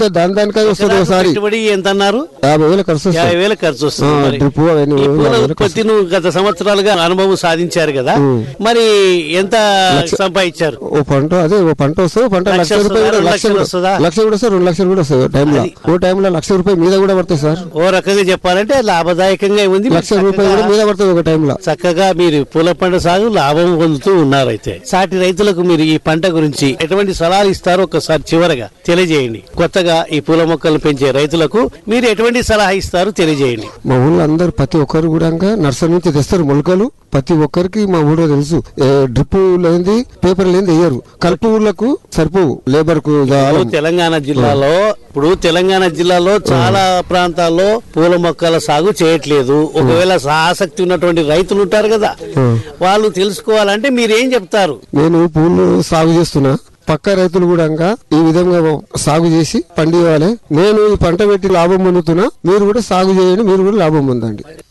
పెడితే దాని దానికై వస్తుంది ఒకసారి పెట్టుబడి ఎంత అన్నారు యాభై వేలు ఖర్చు వస్తుంది యాభై వేలు ఖర్చు వస్తుంది ఆ, మరి. డ్రిప్ అవన్నీ ఈ పూల యాభై వేలు ఖర్చు. ఉత్పత్తి నువ్వు గత సంవత్సరాలుగా అనుభవం సాధించారు కదా మరి ఎంత సంపాదించారు ఓ పంట అదే ఓ పంట వస్తుంది ఓ పంట లక్ష లక్ష రూపాయలు వస్తుందా? కూడా రెండు లక్ష లక్షలు కూడా వస్తుందా? లక్ష కూడా వస్తుంది రెండు లక్షలు కూడా వస్తుంది టైంలో ఓ టైంలో లక్ష రూపాయలు మీద కూడా పడతాయి సార్ ఓ రకంగా చెప్పాలంటే లాభదాయకంగా ఉంది మీరు లక్ష రూపాయలు కూడా మీద పడుతుంది ఒక టైంలో చక్కగా మీరు పూల పంట సాగు లాభం పొందుతూ ఉన్నారైతే సాటి రైతులకు మీరు ఈ పంట గురించి ఎటువంటి సలహాలు ఇస్తారో ఒకసారి చివరగా తెలియజేయండి కొత్తగా ఈ పూల మొక్కలు పెంచే రైతులకు మీరు ఎటువంటి సలహా ఇస్తారో తెలియజేయండి మా ఊళ్ళో అందరు ప్రతి ఒక్కరు కూడా నర్సరీ నుంచి తెస్తారు మొలకలు ప్రతి ఒక్కరికి మా ఊళ్ళో తెలుసు ఏ, డ్రిప్ లేనిది పేపర్ లేనిది వేయరు కలుపు ఊళ్ళకు సరిపోవు లేబర్ కు ఇప్పుడు తెలంగాణ జిల్లాలో ఇప్పుడు తెలంగాణ జిల్లాలో చాలా ప్రాంతాల్లో పూల మొక్కల సాగు చేయట్లేదు ఒకవేళ ఆసక్తి ఉన్నటువంటి రైతులు ఉంటారు కదా వాళ్ళు తెలుసుకోవాలంటే మీరేం చెప్తారు నేను పూలు సాగు చేస్తున్నా పక్క రైతులు కూడా ఈ విధంగా సాగు చేసి పండివ్వాలి నేను ఈ పంట పెట్టి లాభం పొందుతున్నా మీరు కూడా సాగు చేయండి మీరు కూడా లాభం పొందండి